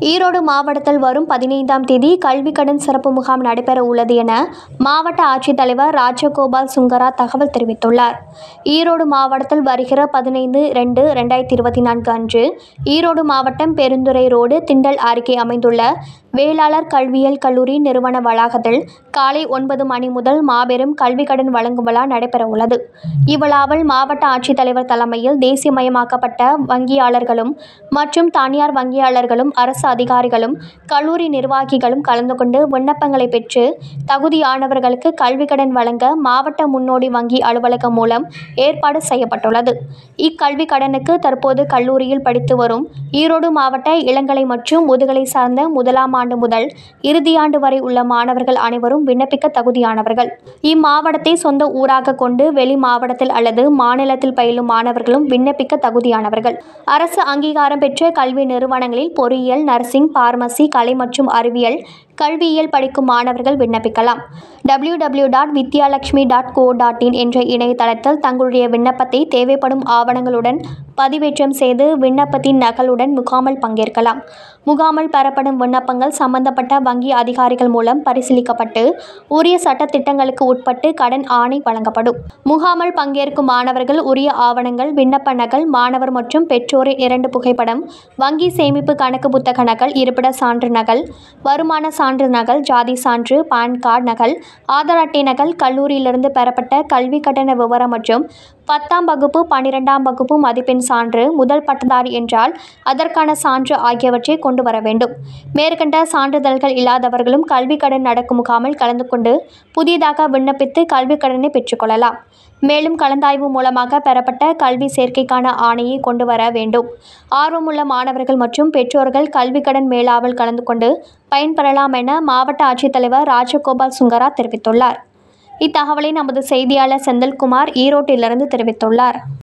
ஈரோடு மாவட்டத்தில் வரும் பதினைந்தாம் தேதி கல்வி கடன் சிறப்பு முகாம் நடைபெற உள்ளது என மாவட்ட ஆட்சித்தலைவர் ராஜகோபால் சுங்கரா தகவல் தெரிவித்துள்ளார் ஈரோடு மாவட்டத்தில் வருகிற பதினைந்து ரெண்டு ரெண்டாயிரத்தி இருபத்தி நான்கு அன்று ஈரோடு மாவட்டம் பெருந்துறை ரோடு திண்டல் அருகே அமைந்துள்ள வேளாளர் கல்வியியல் கல்லூரி நிறுவன வளாகத்தில் காலை ஒன்பது மணி முதல் மாபெரும் கல்வி கடன் வழங்கும் விழா நடைபெற உள்ளது இவ்விழாவில் மாவட்ட ஆட்சித்தலைவர் தலைமையில் தேசியமயமாக்கப்பட்ட வங்கியாளர்களும் மற்றும் தனியார் வங்கியாளர்களும் அரசு அதிகாரிகளும் கல்லூரி நிர்வாகிகளும் கலந்து கொண்டு விண்ணப்பங்களை பெற்று தகுதியானவர்களுக்கு கல்வி கடன் வழங்க மாவட்ட முன்னோடி வங்கி அலுவலகம் மூலம் ஏற்பாடு செய்யப்பட்டுள்ளது இக்கல்வி கடனுக்கு தற்போது கல்லூரியில் படித்து வரும் ஈரோடு மாவட்ட இளங்கலை மற்றும் முதுகலை சார்ந்த முதலாம் ஆண்டு முதல் இறுதியாண்டு வரை உள்ள மாணவர்கள் அனைவரும் விண்ணப்பிக்க தகுதியானவர்கள் இம்மாவட்டத்தை சொந்த ஊராக கொண்டு வெளி மாவட்டத்தில் அல்லது மாநிலத்தில் பயிலும் மாணவர்களும் விண்ணப்பிக்க தகுதியானவர்கள் அரசு அங்கீகாரம் பெற்ற கல்வி நிறுவனங்களில் பொறியியல் நர்சிங் பார்மசி கலை மற்றும் அறிவியல் கல்வியியல் படிக்கும் மாணவர்கள் விண்ணப்பிக்கலாம் W W dot Vidyalakshmi dot co dot in என்ற இணையதளத்தில் தங்களுடைய விண்ணப்பத்தை தேவைப்படும் ஆவணங்களுடன் பதிவேற்றம் செய்து விண்ணப்பத்தின் நகலுடன் முகாமில் பங்கேற்கலாம் முகாமில் பெறப்படும் விண்ணப்பங்கள் சம்பந்தப்பட்ட வங்கி அதிகாரிகள் மூலம் பரிசீலிக்கப்பட்டு உரிய சட்ட திட்டங்களுக்கு உட்பட்டு கடன் ஆணை வழங்கப்படும் முகாமில் பங்கேற்கும் மாணவர்கள் உரிய ஆவணங்கள் விண்ணப்ப நகல் மாணவர் மற்றும் பெற்றோரின் இரண்டு புகைப்படம் வங்கி சேமிப்பு கணக்கு புத்தக நகல் இருப்பிட சான்று நகல் வருமான சான்று நகல் ஜாதி சான்று பான் கார்டு நகல் ஆதார் அட்டை நகல் கல்லூரியிலிருந்து பெறப்பட்ட கல்வி கட்டண விவரம் மற்றும் பத்தாம் வகுப்பு பன்னிரெண்டாம் வகுப்பு மதிப்பெண் சான்று முதல் பட்டதாரி என்றால் அதற்கான சான்று ஆகியவற்றை கொண்டு வர வேண்டும் மேற்கண்ட சான்றிதழ்கள் இல்லாதவர்களும் கல்வி கடன் நடக்கும் முகாமில் கலந்து கொண்டு புதிதாக விண்ணப்பித்து கல்வி கடனை பெற்றுக்கொள்ளலாம் மேலும் கலந்தாய்வு மூலமாக பெறப்பட்ட கல்வி சேர்க்கைக்கான ஆணையை கொண்டு வர வேண்டும் ஆர்வமுள்ள மாணவர்கள் மற்றும் பெற்றோர்கள் கல்வி கடன் மேளாவில் கலந்து கொண்டு பயன்பெறலாம் என மாவட்ட ஆட்சித்தலைவர் ராஜகோபால் சுங்கரா தெரிவித்துள்ளார் இத்தகவலை நமது செய்தியாளர் செந்தில்குமார் ஈரோட்டிலிருந்து தெரிவித்துள்ளார்